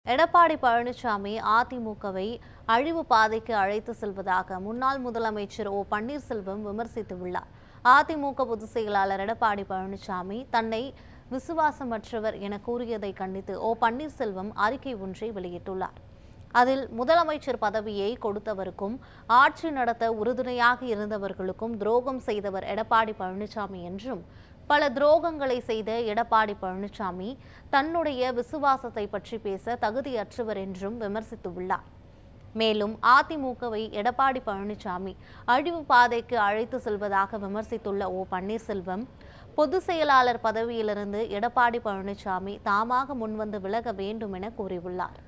எடப்பாடி பழனிசாமி அதிமுகவை அழிவு பாதைக்கு அழைத்து செல்வதாக முன்னாள் முதலமைச்சர் ஓ பன்னீர்செல்வம் விமர்சித்துள்ளார் அதிமுக பொதுச் செயலாளர் எடப்பாடி பழனிசாமி தன்னை விசுவாசமற்றவர் என கூறியதை கண்டித்து ஓ பன்னீர்செல்வம் அறிக்கை ஒன்றை வெளியிட்டுள்ளார் அதில் முதலமைச்சர் பதவியை கொடுத்தவருக்கும் ஆட்சி நடத்த உறுதுணையாக இருந்தவர்களுக்கும் துரோகம் செய்தவர் எடப்பாடி பழனிசாமி என்றும் பல துரோகங்களை செய்த எடப்பாடி பழனிசாமி தன்னுடைய விசுவாசத்தை பற்றி பேச தகுதியற்றவர் என்றும் விமர்சித்துள்ளார் மேலும் அதிமுகவை எடப்பாடி பழனிசாமி அழிவு பாதைக்கு அழைத்து செல்வதாக விமர்சித்துள்ள ஓ பன்னீர்செல்வம் பொதுச் செயலாளர் பதவியிலிருந்து எடப்பாடி பழனிசாமி தாமாக முன்வந்து விலக வேண்டும் என கூறியுள்ளார்